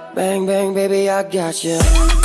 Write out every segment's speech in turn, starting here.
Bang, bang, baby, I got you.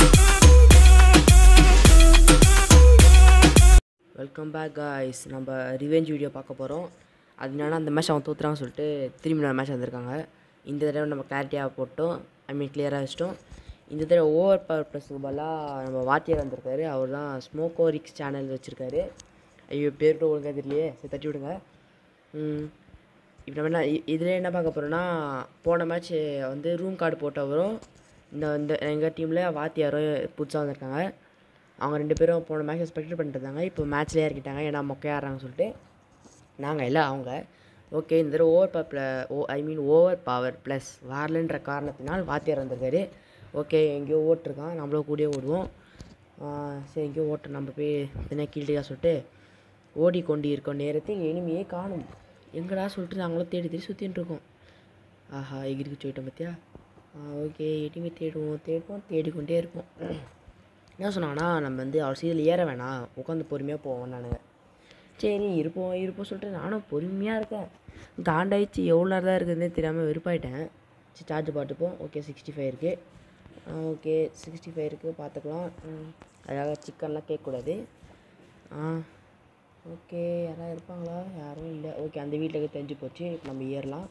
Welcome back guys நம்ம revenge video பார்க்க போகிறோம் அது என்னன்னா அந்த மேட்ச் அவன் தோத்துறான்னு சொல்லிட்டு திரும்பி நான் மேட்ச் வந்திருக்காங்க இந்த தடவை நம்ம கிளாரிட்டியாக போட்டோம் ஐ மீன் கிளியராக வச்சிட்டோம் இந்த தடவை ஓவர் பவர் ப்ளஸ்க்கு பதிலாக நம்ம வாத்தியார் வந்திருக்காரு அவர் தான் ஸ்மோக்கோ ரிக்ஸ் சேனல் வச்சுருக்காரு ஐயோ பேர் கூட ஒழுங்காக தெரியலையே சரி தட்டி விடுங்க ம், இப்போ நம்ம என்ன இதில் என்ன பார்க்க போகிறோன்னா போன மேட்ச் வந்து ரூம் கார்டு போட்டவரும் இந்த இந்த எங்கள் டீமில் வாத்தியாரும் புதுசாக வந்திருக்காங்க அவங்க ரெண்டு பேரும் போன மேட்ச் ஸ்பெக்ட் பண்ணிட்டு இருந்தாங்க இப்போ மேட்ச்லேயே இறக்கிட்டாங்க ஏன்னா மொக்கையாடுறாங்கன்னு சொல்லிட்டு நாங்கள் இல்லை அவங்க ஓகே இந்த தடவை over power oh I mean over power plus வரலன்ற காரணத்தினால் வாத்தியார் வந்திருக்காரு ஓகே எங்கேயோ ஓட்டிருக்கான் நம்மளும் கூடயே ஓடுவோம் ஆ, சரி எங்கேயோ ஓட்ட நம்ம போய் என்ன கீழ்டியா சொல்லிட்டு ஓடிக்கொண்டு இருக்கும் நேரத்தில் இனிமையே காணும் எங்கடா சொல்லிட்டு நாங்களும் தேடி தேடி சுற்றின்னு இருக்கோம் ஆஹா எகிரிக்கு போயிட்டோம் பார்த்தியா ஓகே இனிமே தேடுவோம் தேடுவோம் தேடிக்கொண்டே இருப்போம் என்ன சொன்னாங்கன்னா நம்ம வந்து அவர் சீரியல் ஏற வேணாம் உட்காந்து பொறுமையாக போவோம் நானுங்க சரி இருப்போம் இருப்போம் சொல்லிட்டு நானும் பொறுமையாக இருக்கேன் காண்டாயிடுச்சு எவ்வளோ நேரம் தான் இருக்குதுன்னே தெரியாமல் வெறுப்பாயிட்டேன் சரி சார்ஜ் பார்த்துப்போம் ஓகே சிக்ஸ்டி ஃபைவ் இருக்குது ஓகே சிக்ஸ்டி ஃபைவ் இருக்குது பார்த்துக்கலாம் ம், அதுக்காக சிக்கன்லாம் கேட்கக்கூடாது ஆ ஓகே யாராவது இருப்பாங்களா யாரும் இல்லை ஓகே அந்த வீட்டில் தெரிஞ்சு போச்சு இப்போ நம்ம ஏறலாம்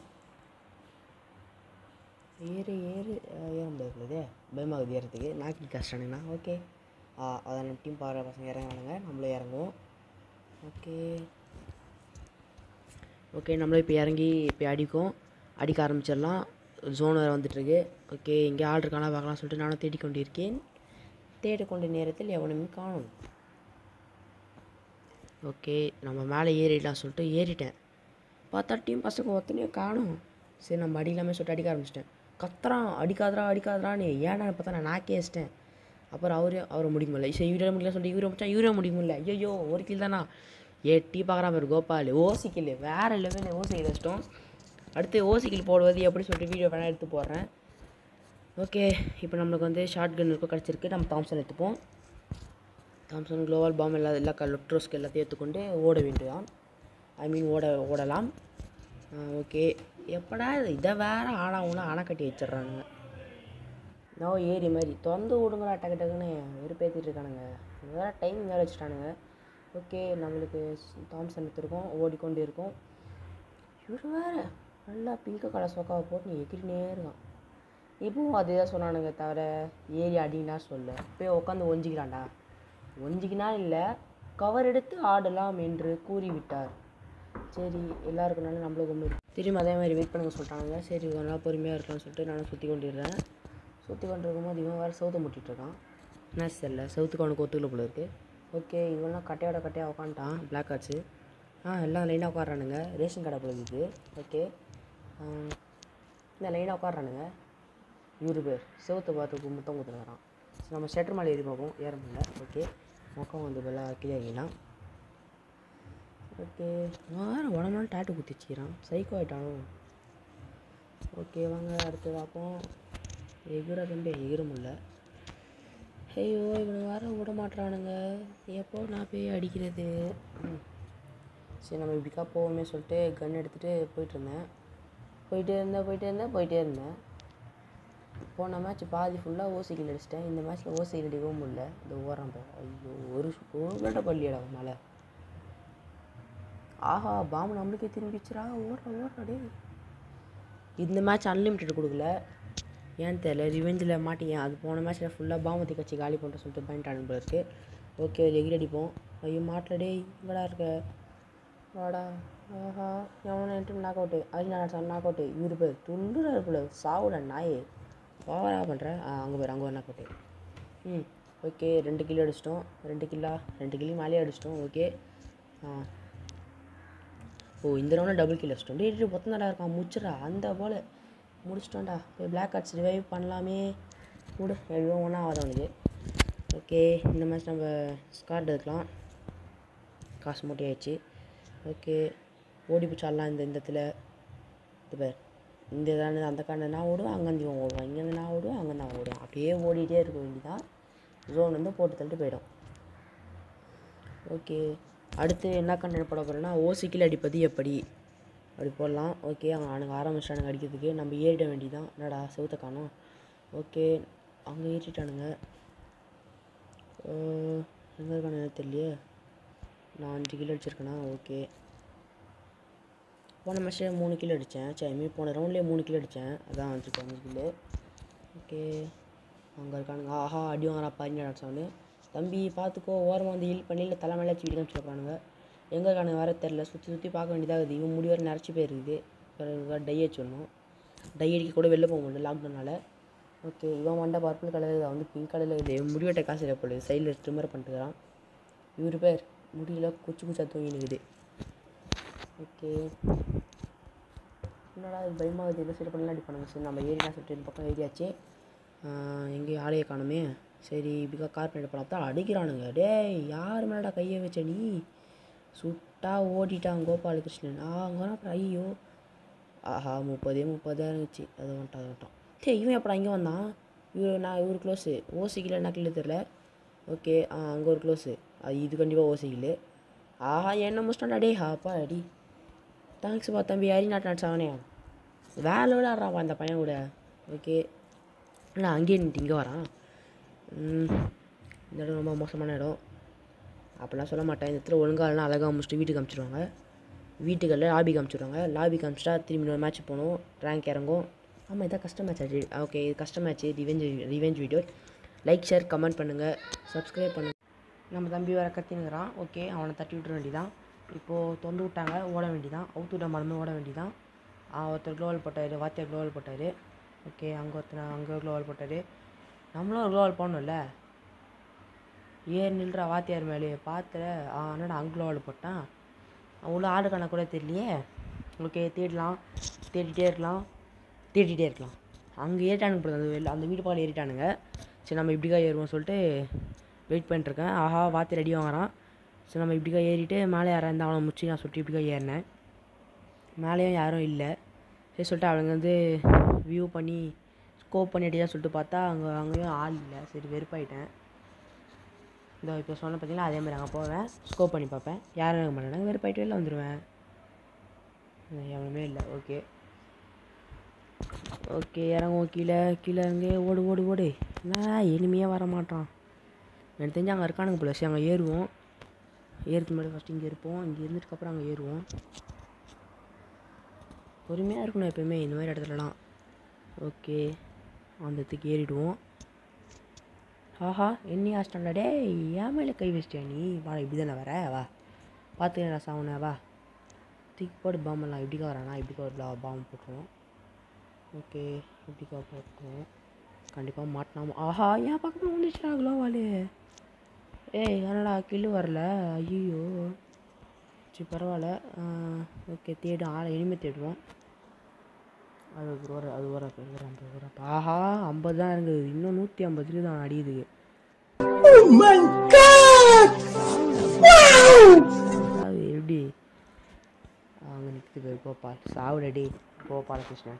ஏறு ஏறு அஹ் ஏற முடியாது பயமாகுது ஏறதுக்கு நாக்கி கஷ்டம்னா ஓகே அதான் நம்ம டீம் பாடுற பசங்க இறங்குறானுங்க நம்மளும் இறங்குவோம் ஓகே ஓகே நம்மளும் இப்போ இறங்கி இப்போ அடிக்கும் அடிக்க ஆரம்பிச்சிடலாம் ஜோன் வேறு வந்துட்டுருக்கு ஓகே இங்கே ஆள் இருக்கானா பார்க்கலாம் சொல்லிட்டு நானும் தேடிக்கொண்டு இருக்கேன் தேடிக்கொண்ட நேரத்தில் எவனுமே காணும் ஓகே நம்ம மேலே ஏறிடலாம் சொல்லிட்டு ஏறிட்டேன் பார்த்தா டீம் பசங்க ஒத்தனையும் காணும் சரி நம்ம அடிக்கலாமே சொல்லிட்டு அடிக்க ஆரம்பிச்சிட்டேன் கத்துறான் அடிக்காதடா அடிக்காதடான்னு ஏன்னா பார்த்தா நான் நாக்கே வச்சிட்டேன் அப்புறம் அவரே அவரை முடிக்க முடியல சரி இவரே முடியல சொல்லிட்டு இவரை முடிச்சா இவரே முடிக்க முடியல ஐயோ ஒரு கில் தானா ஏ டீ பார்க்குறான் பாரு கோபால் ஓசி கில் வேறு லெவலில் ஓசி கில் வச்சிட்டோம் அடுத்து ஓசி கில் போடுவது எப்படி சொல்லிட்டு வீடியோ வேணால் எடுத்து போடுறேன் ஓகே இப்போ நம்மளுக்கு வந்து ஷார்ட் கன் இருக்கும் கிடச்சிருக்கு நம்ம தாம்சன் எடுத்துப்போம் தாம்சன் குளோவால் பாம் எல்லா எல்லா லொட்ரோஸ்க்கு எல்லாத்தையும் எடுத்துக்கொண்டு ஓட வேண்டியதான் ஐ மீன் ஓட ஓடலாம் ஓகே எப்படா இது இதை வேற ஆனா உனா அணை கட்டி வச்சிடுறானுங்க நோ ஏரி மாதிரி திறந்து விடுங்களா டக்கு டக்குன்னு வெறுப்பேற்றிட்டு இருக்கானுங்க வேறு டைம் வேறு வச்சுட்டானுங்க ஓகே நம்மளுக்கு தாம்சன் எடுத்துருக்கோம் ஓடிக்கொண்டு இருக்கோம் இவர் வேறு நல்லா பிங்க் கலர் சொக்காவை போட்டு நீ எகிரினே இருக்கான் இப்பவும் அதே தான் சொன்னானுங்க தவிர ஏறி அடினா சொல்ல போய் உட்காந்து ஒஞ்சிக்கிறான்டா ஒஞ்சிக்கினா இல்லை கவர் எடுத்து ஆடலாம் என்று கூறிவிட்டார் சரி எல்லாருக்குனாலும் நம்மளும் கம்மி திரும்ப அதே மாதிரி வெயிட் பண்ணுங்க சொல்லிட்டாங்க சரி கொஞ்ச நாள் பொறுமையாக இருக்கலாம்னு சொல்லிட்டு நானும் சுற்றி கொண்டிடுறேன் சுற்றி கொண்டு இருக்கும்போது இவன் வேறு சவுத்தை முட்டிட்டு இருக்கான் என்ன தெரியல சவுத்துக்கு அவனுக்கு ஒத்துக்கல போல இருக்குது ஓகே இவன்லாம் கட்டையோட கட்டையாக உட்காந்துட்டான் பிளாக் ஆச்சு ஆ எல்லாம் லைனாக உட்காடுறானுங்க ரேஷன் கடை போல இது ஓகே இந்த லைனாக உட்காடுறானுங்க இவரு பேர் செவத்தை பார்த்து முத்தம் கொடுத்துருக்கான் நம்ம ஷெட்டர் மேலே ஏறி பார்ப்போம் ஏற முடியல ஓகே முக்கம் வந்து பெல்லாம் கீழே இறங்கினான் ஓகே வேறு உடம்புலாம் டேட்டு குத்தி வச்சுக்கிறான் சைக்கோ ஆகிட்டானோ ஓகே வாங்க அடுத்து பார்ப்போம் எகிற தம்பி எகிற முடியல ஐயோ இவனை வேற விட மாட்றானுங்க எப்போ நான் போய் அடிக்கிறது ம். சரி நம்ம இப்படிக்கா போவோமே சொல்லிட்டு கன் எடுத்துகிட்டு போயிட்டு இருந்தேன் போயிட்டே இருந்தேன் போயிட்டே இருந்தேன் போயிட்டே இருந்தேன் போன மேட்ச் பாதி ஃபுல்லாக ஓசிக்கில் அடிச்சிட்டேன் இந்த மேட்ச்சில் ஓசிக்கில் அடிக்கவும் முடியல இந்த ஓரம் பாரு. ஐயோ ஒரு ஒரு கட்ட பள்ளியடா மலை ஆஹா பாம்பு நம்மளுக்கே திரும்பிச்சுரா ஓடுற ஓடுறா டேய் இந்த மேட்ச் அன்லிமிட்டெட் கொடுக்கல ஏன்னு தெரியல ரிவெஞ்சில் மாட்டிங்க அது போன மேட்ச்சில் ஃபுல்லாக பாம்பு கட்சி காலி பண்ணிட்டு சொல்லிட்டு பாயிண்ட் ஆனது போல இருக்கு ஓகே எகிரி அடிப்போம் ஐயோ மாட்டில் டேய் இங்கடா இருக்க வாடா ஆஹா எவனோ என்ட்டு நாக் அவுட்டு அது நான் நாக் அவுட்டு இவரு பேர் துண்டுடா இருப்பில் சாவுடா நாயே ஓவரா பண்ணுறேன் அங்கே பேர் அங்கே ஒரு நாக் அவுட்டு ம் ஓகே ரெண்டு கிலோ அடிச்சிட்டோம் ரெண்டு கிலோ ரெண்டு கிலோ மேலேயே அடிச்சிட்டோம் ஓகே ஆ ஓ இந்த ரவுண்டில் டபுள் கில் அடிச்சிட்டோம் டே டே மொத்தம் நல்லா இருக்கான் முடிச்சிடா அந்த போல் முடிச்சிட்டோம்டா போய் பிளாக் கார்ட்ஸ் ரிவைவ் பண்ணலாமே விடு எதுவும் ஒன்றும் ஆகாது அவனுக்கு ஓகே இந்த மேட்ச் நம்ம ஸ்கார்ட் எடுக்கலாம் காசு மூட்டை ஆயிடுச்சு ஓகே ஓடி போய் சாடலாம் இந்த இந்த இடத்துல இது பேர் இந்த இதான அந்த காண்ட நான் ஓடுவேன் அங்கேருந்து இவன் ஓடுவான் இங்கேருந்து நான் ஓடுவேன் அங்கேருந்து அவன் ஓடுவான் அப்படியே ஓடிட்டே இருக்க வேண்டியதான் ஜோன் வந்து போட்டு தள்ளிட்டு போயிடும் ஓகே அடுத்து என்ன கண்டென்ட் போட போகிறோன்னா ஓசிக்கில் அடிப்பது எப்படி அப்படி போடலாம் ஓகே அவன் அவனுக்கு ஆரம்பிச்சிட்டானுங்க அடிக்கிறதுக்கு நம்ம ஏறிட வேண்டியதான் என்னடா செவுத்த காணோம் ஓகே அங்கே ஏற்றிட்டானுங்க எங்கே இருக்கானு எனக்கு தெரியலையே நான் அஞ்சு கிலோ அடிச்சிருக்கேனா ஓகே போன மேட்ச்சில் மூணு கிலோ அடித்தேன் சரி ஐ மீன் போன ரவுண்ட்லேயே மூணு கிலோ அடித்தேன் அதான் வந்துருக்கு அஞ்சு கிலோ ஓகே அங்கே இருக்கானுங்க ஆஹா அடி வாங்குறா பதினேழு சவுண்டு தம்பி பார்த்துக்கோ ஓரமாக வந்து ஹீல் பண்ணி இல்லை தலை மேலே வச்சு வீடு காமிச்சிருக்கானுங்க எங்கே இருக்கானுங்க வர தெரில சுற்றி சுற்றி பார்க்க வேண்டியதாகுது இவன் முடி வர நிறச்சி போயிருக்குது டை வச்சிடணும் டை அடிக்க கூட வெளில போக முடியல லாக்டவுனால் ஓகே இவன் வண்டா பர்பிள் கலர் இதை வந்து பிங்க் கலரில் இது முடிவெட்ட காசு இல்லை போடுது சைடில் ஸ்ட்ரிம்மர் பண்ணிட்டுக்கிறான் இவர் பேர் முடியல குச்சி குச்சா தூங்கினுக்குது ஓகே என்னடா இது பயமாக இந்த சைடு பண்ணலாம் அடிப்பானுங்க சரி நம்ம ஏரியா சொல்லிட்டு இந்த பக்கம் ஏரியாச்சு எங்கேயும் ஆளையை காணுமே சரி இப்படிக்கா கார் பண்ணிட்டு போலாம் தான் அடிக்கிறானுங்க டேய் யார் மேலடா கையை வச்ச நீ சுட்டா ஓடிட்டான் கோபாலகிருஷ்ணன் அங்கே அப்புறம் ஐயோ ஆஹா முப்பதே முப்பதாக இருந்துச்சு அது வந்துட்டான் அது வந்துட்டான் டேய் இவன் எப்படா இங்கே வந்தான் இவர் நான் இவர் க்ளோஸு ஓசிக்கல என்ன கில்லு தெரில ஓகே ஆ அங்கே ஒரு க்ளோஸு அது இது கண்டிப்பாக ஓசிக்கலு ஆஹா என்ன முடிச்சிட்டான்டா டேய் ஹாப்பா அடி தேங்க்ஸ்ப்பா தம்பி ஹரி நாட் நாட் செவனே வேலை விளாட்றாப்பா அந்த பையன் கூட ஓகே இல்லை அங்கேயே நின்று இங்கே வரான் ம், இந்த இடம் ரொம்ப மோசமான இடம் அப்படிலாம் சொல்ல மாட்டேன் இந்த இடத்துல ஒழுங்கா இல்லைனா அழகாக முடிச்சுட்டு வீட்டுக்கு அனுப்பிச்சிடுவாங்க வீட்டுகளில் லாபி காமிச்சிடுவாங்க லாபி காமிச்சிட்டா திரும்பி ஒரு மேட்ச் போகணும் ரேங்க் இறங்கும் ஆமாம் இதான் கஷ்ட மேட்ச் ஆச்சு ஓகே இது கஷ்ட match revenge revenge video like share comment பண்ணுங்கள் சப்ஸ்கிரைப் பண்ணுங்கள் நம்ம தம்பி வேறு கத்தினுங்கிறான் ஓகே அவனை தட்டி விட்டுற வேண்டியதான் இப்போது தொண்டு விட்டாங்க ஓட வேண்டியதான் அவுத்து விட்ட மரமே ஓட வேண்டியதான் ஒருத்தர் க்ளோவல் போட்டார் வாத்தியார் க்ளோவல் போட்டார் ஓகே அங்கே ஒருத்தர் அங்கே க்ளோவல் போட்டார் நம்மளும் ஒரு க்ளோவல் போடணும்ல ஏன் நில்றா வாத்தியார் மேலே பார்த்துல ஆ என்னடா அங்கே க்ளோவல் போட்டான் அவ்வளோ ஆடு கணக்கு கூட தெரியலையே ஓகே தேடலாம் தேடிட்டே இருக்கலாம் தேடிட்டே இருக்கலாம் அங்கே ஏறிட்டானுங்க போல அந்த வெளில அந்த வீடு பக்கம் ஏறிட்டானுங்க சரி நம்ம இப்படிக்கா ஏறுவோம் சொல்லிட்டு வெயிட் பண்ணிட்டுருக்கேன் ஆஹா வாத்தி ரெடி வாங்குறான் சரி நம்ம இப்படிக்கா ஏறிட்டு மேலே யாராக இருந்தால் அவனை முடிச்சு நான் சொல்லிட்டு இப்படிக்கா ஏறினேன் மேலேயும் யாரும் இல்லை சரி சொல்லிட்டு அவங்க வந்து வியூ பண்ணி ஸ்கோப் பண்ணி அடிதான் சொல்லிட்டு பார்த்தா அங்கே அங்கேயும் ஆள் இல்லை சரி வெறுப்பாயிட்டேன் இந்த இப்போ சொன்ன பார்த்தீங்களா அதே மாதிரி அங்கே போவேன் ஸ்கோப் பண்ணி பார்ப்பேன் யாரும் இருக்க மாட்டாங்க வெறுப்பாயிட்டு வெளில வந்துடுவேன் எவனுமே இல்லை ஓகே ஓகே இறங்குவோம் கீழே கீழே இறங்கி ஓடு ஓடு ஓடு நான் எளிமையாக வர மாட்டான் எனக்கு தெரிஞ்சு அங்கே இருக்கானுங்க போல சரி அங்கே ஏறுவோம் ஏறுக்கு முன்னாடி ஃபஸ்ட்டு இங்கே இருப்போம் இங்கே இருந்ததுக்கப்புறம் அங்கே ஏறுவோம் பொறுமையாக இருக்கணும் எப்பயுமே இந்த மாதிரி இடத்துலலாம் ஓகே அந்த இடத்துக்கு ஏறிடுவோம் ஆஹா என்னி ஆஸ்டாண்டா டேய் ஏன் மேலே கை வச்சிட்டியா நீ வா இப்படி தானே வர வா பார்த்துக்கிறேன் சாவுனே வா தூக்கி போட்டு பாம்பெல்லாம் இப்படிக்கா வரானா இப்படிக்கா ஒரு பாம்பு போட்டுருவோம் ஓகே இப்படிக்கா போட்டுருவோம் கண்டிப்பாக மாட்டினாம ஆஹா ஏன் பக்கத்தில் வந்துச்சுடா குளோவாலு ஏய் என்னடா கில்லு வரல ஐயோ சரி பரவாயில்ல ஓகே தேடும் ஆளை இனிமேல் தேடுவோம் அது ஒரு அது ஒரு ஒரு ஐம்பது ஒரு ஆஹா ஐம்பது தான் இருக்குது இன்னும் நூற்றி ஐம்பதுக்கு தான் அடியுது அது எப்படி அங்கே நிற்குது பேர் கோபால் சாவுடடி கோபாலகிருஷ்ணன்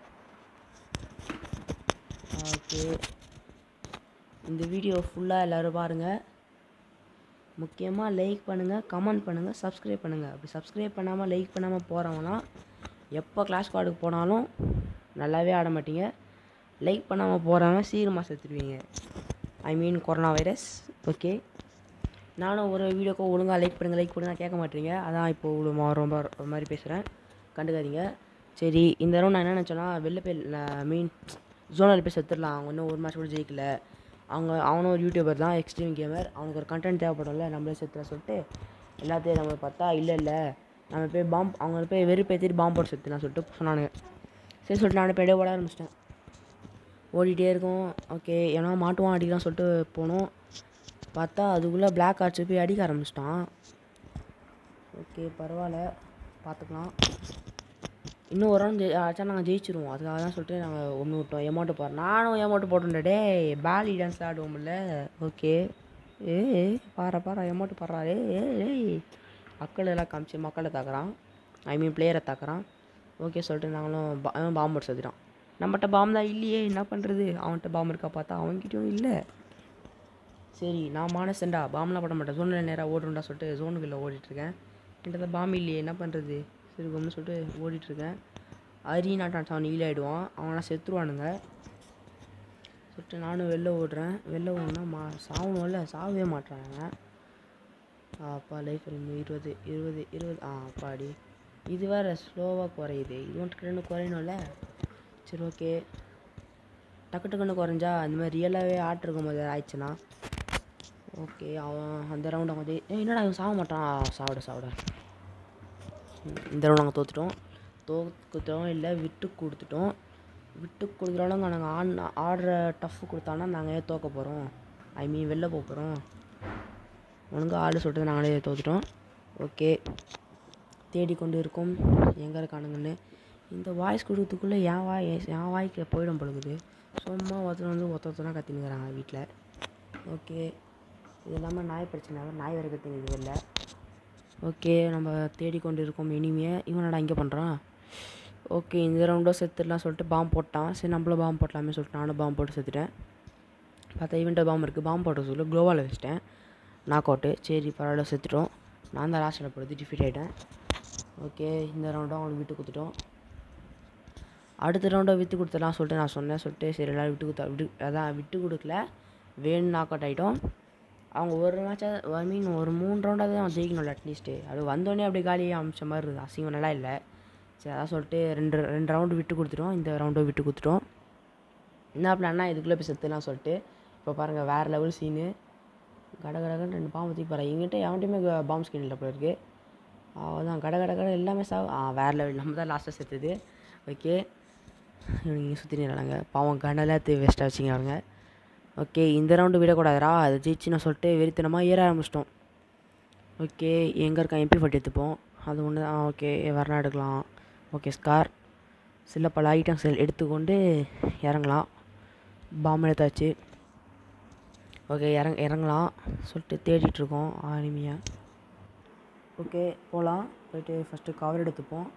ஓகே இந்த வீடியோ ஃபுல்லாக எல்லோரும் பாருங்கள் முக்கியமாக லைக் பண்ணுங்கள் கமெண்ட் பண்ணுங்கள் சப்ஸ்கிரைப் பண்ணுங்கள் அப்படி சப்ஸ்கிரைப் பண்ணாமல் லைக் பண்ணாமல் போகிறவங்களாம் எப்போ கிளாஸ் கார்டுக்கு போனாலும் நல்லாவே ஆட மாட்டீங்க லைக் பண்ணாமல் போகிறவங்க சீக்கிரமாக செத்துருவீங்க I mean corona virus okay நானும் ஒரு வீடியோக்கு ஒழுங்காக லைக் பண்ணுங்கள் லைக் பண்ணுங்க கேட்க மாட்டீங்க அதான் இப்போ இவ்வளோ மா- ரொம்ப ஒரு மாதிரி பேசுகிறேன் கண்டுக்காதீங்க சரி இந்த தடவை நான் என்ன நினச்சேன்னா வெளில போய் மீன் ஜோனில் போய் செத்துடலாம் அவங்க இன்னும் ஒரு மேட்ச் கூட ஜெயிக்கல அவங்க அவனும் ஒரு யூடியூபர் தான் எக்ஸ்ட்ரீம் கேமர் அவனுக்கு ஒரு கண்டென்ட் தேவைப்படும்ல நம்மளே செத்துற சொல்லிட்டு எல்லாத்தையும் நம்ம பார்த்தா இல்லை இல்லை நம்ம போய் பாம்பு அவங்க போய் வெறுப்பேற்றிட்டு பாம்பு போட்டு செத்துலாம் சொல்லிட்டு சொன்னானுங்க சரி சொல்லிட்டு நான் போய் ஓட ஆரம்பிச்சிட்டேன் ஓடிட்டே இருக்கோம் ஓகே ஏன்னா மாட்டுவான் அடிக்கலாம் சொல்லிட்டு போனோம் பார்த்தா அதுக்குள்ளே பிளாக் ஆர்ட்ஸ் போய் அடிக்க ஆரம்பிச்சிட்டான் ஓகே பரவாயில்ல பார்த்துக்கலாம் இன்னும் ஒரு ரவுண்ட் ஆச்சா நாங்கள் ஜெயிச்சிருவோம் அதுக்காக தான் சொல்லிட்டு நாங்கள் ஒன்று விட்டோம் எமௌண்ட்டு போடுறோம் நானும் எமௌண்ட்டு போட்டுட்டே டேய் பேலி டான்ஸ் ஆடுவோம்ல ஓகே ஏ பாரு பாரு எமௌண்ட்டு பாடுறா ஏ ஏய் மக்கள் எல்லாம் காமிச்சு மக்களை தாக்குறான் ஐ மீன் பிளேயரை தாக்குறான் ஓகே சொல்லிட்டு நாங்களும் பா- அவன் பாம்பு அடிச்சு வச்சுட்டான் நம்மகிட்ட பாம்பு தான் இல்லையே என்ன பண்ணுறது அவன்கிட்ட பாம்பு இருக்கா பார்த்தா அவன்கிட்டயும் இல்லை சரி நான் மானசண்டா பாம்லாம் போட மாட்டேன் ஜோனில் நேராக ஓடுறா சொல்லிட்டு ஜோனுக்குள்ளே ஓடிட்டுருக்கேன் என்கிட்ட பாம்பு இல்லையே என்ன பண்ணுறது சரி கம்னு சொல்லிட்டு ஓடிட்டுருக்கேன் அரி நாட்டான் அவன் ஹீல் ஆகிடுவான் அவன்லாம் செத்துருவானுங்க ஸோ ஃபஸ்ட்டு நானும் வெளில ஓடுறேன் வெளில ஓடனா மா சாவணும்ல சாகவே மாட்டுறாங்க அப்பா லைஃப் இருபது இருபது இருபது ஆ அப்பாடி இது வேறு ஸ்லோவாக குறையுது இது வந்துட்டு ரெண்டு குறையணும்ல சரி ஓகே டக்கு டக்குன்னு குறைஞ்சா அந்த மாதிரி ரியலாகவே ஆட் இருக்கும் போது ஆயிடுச்சுன்னா ஓகே அவன் அந்த ரவுண்ட் அவன் ஜெயி- ஏய் என்னடா அவன் சாக மாட்டான் ஆ, சாப்பிட சாப்பிட ம், இந்த ரவுண்ட் நாங்கள் தோத்துட்டோம் தோத்துட்டோம் இல்லை விட்டு கொடுத்துட்டோம் விட்டு கொடுக்குறாலும் நாங்கள் ஆன் ஆடுற டஃப் கொடுத்தானா நாங்கள் ஏன் தோக்க போகிறோம் ஐ மீன் வெளில போக போகிறோம் ஒழுங்காக ஆடு சொல்லிட்டு நாங்களே தோத்துட்டோம் ஓகே தேடிக்கொண்டு இருக்கோம் எங்கே இருக்கானுங்கன்னு இந்த வாய்ஸ் கொடுக்கறதுக்குள்ளே என் வாய் என் வாய்க்கு போயிடும் பழுகுது சும்மா ஒருத்தர் வந்து ஒருத்த ஒருத்தனா கத்தினுக்கிறாங்க வீட்டில் ஓகே இது இல்லாமல் நாய் பிரச்சனை நாய் வேறு கத்தினுக்குது இல்லை ஓகே நம்ம தேடிக்கொண்டு இருக்கோம் இனிமையை இவனடா இங்கே பண்ணுறான் ஓகே இந்த ரவுண்டோ செத்துடலாம் சொல்லிட்டு பாம்பு போட்டான் சரி நம்மளும் பாம்பு போட்டலாமே சொல்லிட்டு நானும் பாம்பு போட்டு செத்துட்டேன் பார்த்தா இவன்ட்ட பாம்பு இருக்குது பாம்பு போட்ட சொல்லி க்ளோவால் வச்சிட்டேன் நாக் அவுட்டு சரி பரவாயில்ல செத்துட்டோம் நான் தான் லாஸ்ட்டில் போடுறது டிஃபீட் ஆகிட்டேன் ஓகே இந்த ரவுண்டும் அவங்களுக்கு விட்டு கொடுத்துட்டோம் அடுத்த ரவுண்டை விட்டு கொடுத்துடலாம் சொல்லிட்டு நான் சொன்னேன் சொல்லிட்டு சரி எல்லோரும் விட்டு கொடுத்தா விட்டு அதான் விட்டு கொடுக்கல வேணும் நாக் அவுட் ஆகிட்டோம் அவங்க ஒரு மேட்சாக ஐ மீன் ஒரு மூணு ரவுண்டாக தான் ஜெயிக்கணும்ல அட்லீஸ்ட்டு அது வந்தோடனே அப்படியே காலியாக அமிச்ச மாதிரி இருக்குது அசிங்கம் நல்லா இல்லை சரி அதான் சொல்லிட்டு ரெண்டு ரெண்டு ரவுண்டு விட்டு கொடுத்துட்டோம் இந்த ரவுண்டும் விட்டு கொடுத்துட்டோம் என்ன பிளான்னா இதுக்குள்ளே போய் செத்துலாம் சொல்லிட்டு இப்போ பாருங்கள் வேறு லெவல் சீனு கட கடகன்னு ரெண்டு பாம்பு தூக்கி பாரு எங்கிட்ட எவன்ட்டையுமே பாம்பு ஸ்கின் இல்லை போல இருக்கு அதான் கட கட கட எல்லாமே சாவு ஆ வேறு லெவல் நம்ம தான் லாஸ்ட்டாக செத்துது ஓகே இவங்க சுற்றி நிறாங்க பாவம் கனெல்லாம் வேஸ்ட்டாக வச்சுக்கிறாங்க ஓகே இந்த ரவுண்டு விடக்கூடாதுடா அதை ஜெயிச்சு நான் சொல்லிட்டு வெறித்தனமாக ஏற ஆரம்பிச்சிட்டோம் ஓகே எங்கே இருக்கான் எம்பி ஃபட்டி எடுத்துப்போம் அது ஒன்று தான் ஓகே வரனா எடுக்கலாம் ஓகே ஸ்கார் சில பல ஐட்டம்ஸ் எடுத்துக்கொண்டு இறங்கலாம் பாம்பு எடுத்தாச்சு ஓகே இறங்க இறங்கலாம் சொல்லிட்டு தேடிட்டுருக்கோம் ஆனிமியாக ஓகே போகலாம் போயிட்டு ஃபஸ்ட்டு கவர் எடுத்துப்போம்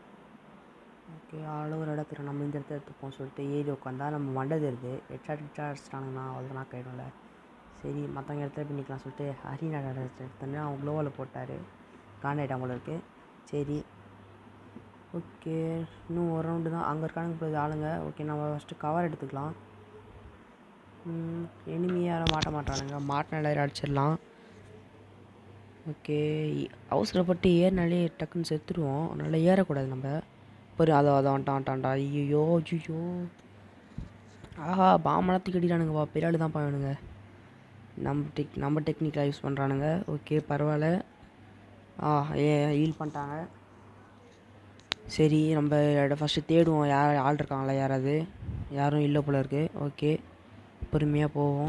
ஓகே ஆள் ஒரு இடத்துல நம்ம இந்த இடத்துல எடுத்துப்போம் சொல்லிட்டு ஏறி உட்காந்தா நம்ம மண்டை தெரியுது ஹெட்ஷாட் ஹெட்ஷாட் அடிச்சிட்டானுங்கன்னா அவ்வளோதான் நாக் ஆகிடும்ல சரி மற்றவங்க இடத்துல போய் நிற்கலாம் சொல்லிட்டு ஹரிநாட எடுத்தோன்னே அவன் க்ளோவில் போட்டார் காண்டாயிட்டான் போல இருக்கு சரி ஓகே இன்னும் ஒரு ரவுண்டு தான் அங்கே இருக்கானுங்க போய் ஆளுங்க ஓகே நம்ம ஃபஸ்ட்டு கவர் எடுத்துக்கலாம் எனிமி யாரும் மாட்ட மாட்டானுங்க மாட்டின எல்லாரும் அடிச்சிடலாம் ஓகே அவசரப்பட்டு ஏறினாலே டக்குன்னு செத்துருவோம் அதனால் ஏறக்கூடாது நம்ம ஒரு அதை அதை வந்துட்டான் வந்துட்டான்டா ஐயோ ஐயோ ஆஹா பாம்பளத்து கட்டிட்டானுங்கப்பா பெரிய ஆளு தான் பாவனுங்க நம்ம டெக் நம்ம டெக்னிக்கலாக யூஸ் பண்ணுறானுங்க ஓகே பரவாயில்ல ஆ ஏ ஹீல் பண்ணிட்டாங்க சரி நம்ம ஃபஸ்ட்டு தேடுவோம் யார் ஆள் இருக்காங்களா யாராவது யாரும் இல்லை போல இருக்கு ஓகே பொறுமையாக போவோம்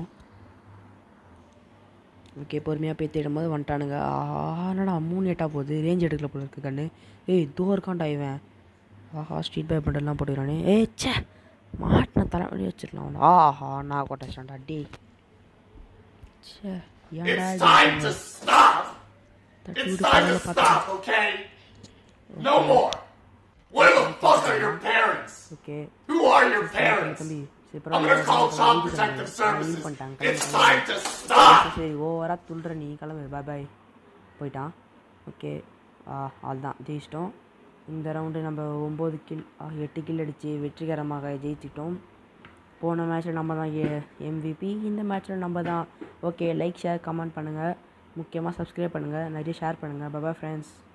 ஓகே பொறுமையாக போய் தேடும்போது வந்துட்டானுங்க ஆஹா என்னடா மூணு எட்டா போகுது ரேஞ்ச் எடுக்கல போல இருக்கு கண்ணு ஏய் தூ இருக்கான்டா இவன் ஆஹா ஸ்ட்ரீட் பை பண்டெல்லாம் போட்டுக்கிறானே ஏய் ச்சே மாட்டின தலைவலி வச்சிடலாம் அவனை ஆஹா நான் கொட்டாச்சான்டா டே ச்சே ஏன்டா It's இப்படி time to stop! தட்டி It's விட்டு time to கடவுளை பார்த்துக்கலாம் stop, okay? No more! Where the fuck are your parents? Okay Who are your parents? தம்பி சரி I'm gonna call Child Protective Services. It's time to stop! சரி ஓவராக துள்ளுற நீ கிளம்பு பாய் பாய் போயிட்டான் ஓகே அதுதான் ஜெயிச்சிட்டோம் இந்த ரவுண்டு நம்ம ஒம்பது கில் எட்டு கில் அடித்து வெற்றிகரமாக ஜெயிச்சிட்டோம் போன மேட்ச்சில் நம்ம தான் எம்விபி இந்த மேட்ச்சில் நம்ம தான் ஓகே லைக் ஷேர் கமெண்ட் பண்ணுங்கள் முக்கியமாக சப்ஸ்கிரைப் பண்ணுங்கள் நிறைய ஷேர் பண்ணுங்கள் பாய் ஃப்ரெண்ட்ஸ்